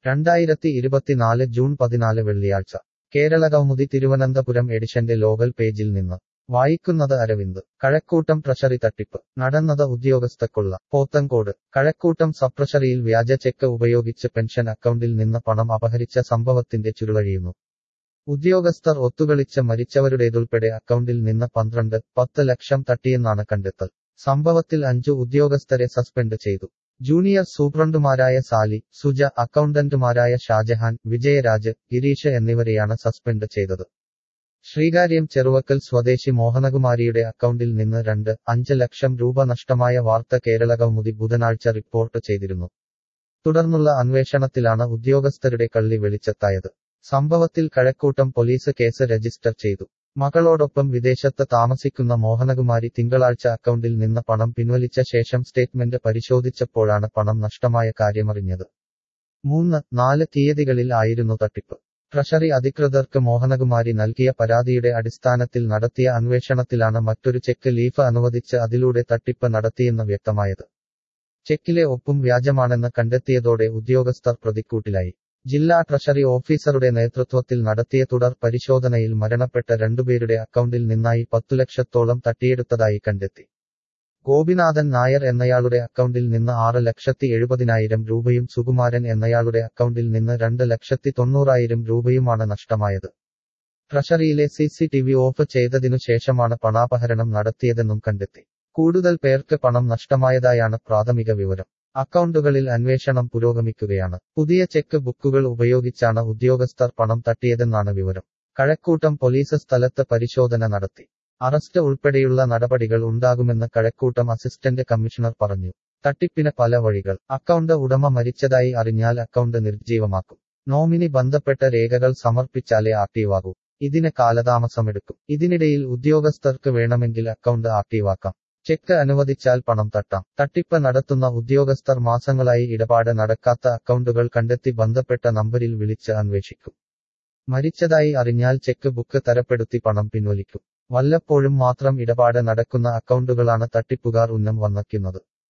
രണ്ടായിരത്തി ഇരുപത്തിനാല് ജൂൺ പതിനാല് വെള്ളിയാഴ്ച കേരളകൗമുദി തിരുവനന്തപുരം എഡിഷന്റെ ലോകൽ പേജിൽ നിന്ന് വായിക്കുന്നത് അരവിന്ദ് കഴക്കൂട്ടം ട്രഷറി തട്ടിപ്പ് നടന്നത് ഉദ്യോഗസ്ഥക്കൊള്ള പോത്തങ്കോട് കഴക്കൂട്ടം സബ്ട്രഷറിയിൽ വ്യാജ ചെക്ക് ഉപയോഗിച്ച് പെൻഷൻ അക്കൗണ്ടിൽ നിന്ന് പണം അപഹരിച്ച സംഭവത്തിന്റെ ചുരുളഴിയുന്നു ഉദ്യോഗസ്ഥർ ഒത്തുകളിച്ച് മരിച്ചവരുടേതുൾപ്പെടെ അക്കൗണ്ടിൽ നിന്ന് പന്ത്രണ്ട് പത്ത് ലക്ഷം തട്ടിയെന്നാണ് കണ്ടെത്തൽ സംഭവത്തിൽ അഞ്ചു ഉദ്യോഗസ്ഥരെ സസ്പെൻഡ് ചെയ്തു ജൂനിയർ സൂപ്രണ്ടുമാരായ സാലി സുജ അക്കൗണ്ടന്റുമാരായ ഷാജഹാൻ വിജയരാജ് ഗിരീഷ് എന്നിവരെയാണ് സസ്പെൻഡ് ചെയ്തത് ശ്രീകാര്യം ചെറുവക്കൽ സ്വദേശി മോഹനകുമാരിയുടെ അക്കൗണ്ടിൽ നിന്ന് രണ്ട് അഞ്ച് ലക്ഷം രൂപ നഷ്ടമായ വാർത്ത കേരളകൗമുദി ബുധനാഴ്ച റിപ്പോർട്ട് ചെയ്തിരുന്നു തുടർന്നുള്ള അന്വേഷണത്തിലാണ് ഉദ്യോഗസ്ഥരുടെ കള്ളി വെളിച്ചത്തായത് സംഭവത്തിൽ കഴക്കൂട്ടം പോലീസ് കേസ് രജിസ്റ്റർ ചെയ്തു മകളോടൊപ്പം വിദേശത്ത് താമസിക്കുന്ന മോഹനകുമാരി തിങ്കളാഴ്ച അക്കൗണ്ടിൽ നിന്ന് പണം പിൻവലിച്ച ശേഷം സ്റ്റേറ്റ്മെന്റ് പരിശോധിച്ചപ്പോഴാണ് പണം നഷ്ടമായ കാര്യമറിഞ്ഞത് മൂന്ന് നാല് തീയതികളിൽ ആയിരുന്നു തട്ടിപ്പ് ട്രഷറി അധികൃതർക്ക് മോഹനകുമാരി നൽകിയ പരാതിയുടെ അടിസ്ഥാനത്തിൽ നടത്തിയ അന്വേഷണത്തിലാണ് മറ്റൊരു ചെക്ക് ലീഫ് അനുവദിച്ച് അതിലൂടെ തട്ടിപ്പ് നടത്തിയെന്ന് വ്യക്തമായത് ചെക്കിലെ ഒപ്പും വ്യാജമാണെന്ന് കണ്ടെത്തിയതോടെ ഉദ്യോഗസ്ഥർ പ്രതിക്കൂട്ടിലായി ജില്ലാ ട്രഷറി ഓഫീസറുടെ നേതൃത്വത്തിൽ നടത്തിയ തുടർ പരിശോധനയിൽ മരണപ്പെട്ട രണ്ടുപേരുടെ അക്കൗണ്ടിൽ നിന്നായി പത്തു ലക്ഷത്തോളം തട്ടിയെടുത്തതായി കണ്ടെത്തി ഗോപിനാഥൻ നായർ എന്നയാളുടെ അക്കൗണ്ടിൽ നിന്ന് ആറ് ലക്ഷത്തി എഴുപതിനായിരം രൂപയും സുകുമാരൻ എന്നയാളുടെ അക്കൗണ്ടിൽ നിന്ന് രണ്ട് ലക്ഷത്തി തൊണ്ണൂറായിരം രൂപയുമാണ് നഷ്ടമായത് ട്രഷറിയിലെ C C T V off ചെയ്തതിനു ശേഷമാണ് പണാപഹരണം നടത്തിയതെന്നും കണ്ടെത്തി കൂടുതൽ പേർക്ക് പണം നഷ്ടമായതായാണ് പ്രാഥമിക വിവരം അക്കൗണ്ടുകളിൽ അന്വേഷണം പുരോഗമിക്കുകയാണ് പുതിയ ചെക്ക് ബുക്കുകൾ ഉപയോഗിച്ചാണ് ഉദ്യോഗസ്ഥർ പണം തട്ടിയതെന്നാണ് വിവരം കഴക്കൂട്ടം പോലീസ് സ്ഥലത്ത് പരിശോധന നടത്തി അറസ്റ്റ് ഉൾപ്പെടെയുള്ള നടപടികൾ ഉണ്ടാകുമെന്ന് കഴക്കൂട്ടം അസിസ്റ്റന്റ് കമ്മീഷണർ പറഞ്ഞു തട്ടിപ്പിന് പല വഴികൾ അക്കൗണ്ട് ഉടമ മരിച്ചതായി അറിഞ്ഞാൽ അക്കൗണ്ട് നിർജ്ജീവമാക്കും നോമിനി ബന്ധപ്പെട്ട രേഖകൾ സമർപ്പിച്ചാലേ ആക്റ്റീവാകൂ ഇതിന് കാലതാമസമെടുക്കും ഇതിനിടയിൽ ഉദ്യോഗസ്ഥർക്ക് വേണമെങ്കിൽ അക്കൗണ്ട് ആക്റ്റീവാക്കാം ചെക്ക് അനുവദിച്ചാൽ പണം തട്ടാം തട്ടിപ്പ് നടത്തുന്ന ഉദ്യോഗസ്ഥർ മാസങ്ങളായി ഇടപാട് നടക്കാത്ത അക്കൗണ്ടുകൾ കണ്ടെത്തി ബന്ധപ്പെട്ട നമ്പരിൽ വിളിച്ച് അന്വേഷിക്കും മരിച്ചതായി അറിഞ്ഞാൽ ചെക്ക് ബുക്ക് തരപ്പെടുത്തി പണം പിൻവലിക്കും വല്ലപ്പോഴും മാത്രം ഇടപാട് നടക്കുന്ന അക്കൗണ്ടുകളാണ് തട്ടിപ്പുകാർ ഉന്നം വന്നയ്ക്കുന്നത്